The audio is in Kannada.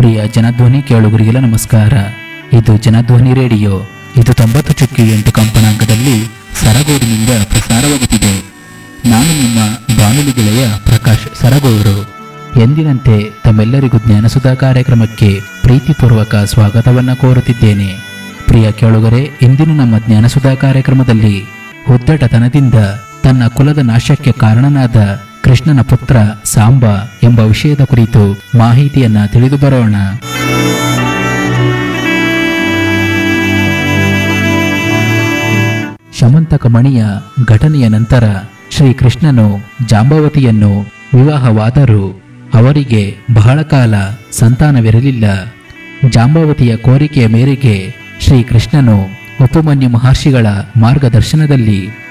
ಪ್ರಿಯ ಜನಧ್ವನಿ ಕೇಳುಗರಿಗೆಲ್ಲ ನಮಸ್ಕಾರ ಇದು ಜನಧ್ವನಿ ರೇಡಿಯೋ ಇದು ತೊಂಬತ್ತು ಚುಕ್ಕಿ ಎಂಟು ಕಂಪನಾಂಕದಲ್ಲಿ ಸರಗೂರಿನಿಂದ ಪ್ರಸಾರವಾಗುತ್ತಿದೆ ನಾನು ನಿಮ್ಮ ಬಾನುಲಿ ಗೆಳೆಯ ಪ್ರಕಾಶ್ ಸರಗೂರು ಎಂದಿನಂತೆ ತಮ್ಮೆಲ್ಲರಿಗೂ ಜ್ಞಾನಸುಧಾ ಕಾರ್ಯಕ್ರಮಕ್ಕೆ ಪ್ರೀತಿಪೂರ್ವಕ ಸ್ವಾಗತವನ್ನ ಕೋರುತ್ತಿದ್ದೇನೆ ಪ್ರಿಯ ಕೇಳುಗರೆ ಇಂದಿನ ನಮ್ಮ ಜ್ಞಾನಸುಧಾ ಕಾರ್ಯಕ್ರಮದಲ್ಲಿ ಉದ್ದಟತನದಿಂದ ತನ್ನ ಕುಲದ ನಾಶಕ್ಕೆ ಕಾರಣನಾದ ಕೃಷ್ಣನ ಪುತ್ರ ಸಾಂಬ ಎಂಬ ವಿಷಯದ ಕುರಿತು ಮಾಹಿತಿಯನ್ನ ತಿಳಿದು ಬರೋಣ ಶಮಂತಕ ಮಣಿಯ ಘಟನೆಯ ನಂತರ ಶ್ರೀಕೃಷ್ಣನು ಜಾಂಬವತಿಯನ್ನು ವಿವಾಹವಾದರೂ ಅವರಿಗೆ ಬಹಳ ಕಾಲ ಸಂತಾನವಿರಲಿಲ್ಲ ಜಾಂಬವತಿಯ ಕೋರಿಕೆಯ ಮೇರೆಗೆ ಶ್ರೀಕೃಷ್ಣನು ಉಪಮನ್ಯು ಮಹರ್ಷಿಗಳ ಮಾರ್ಗದರ್ಶನದಲ್ಲಿ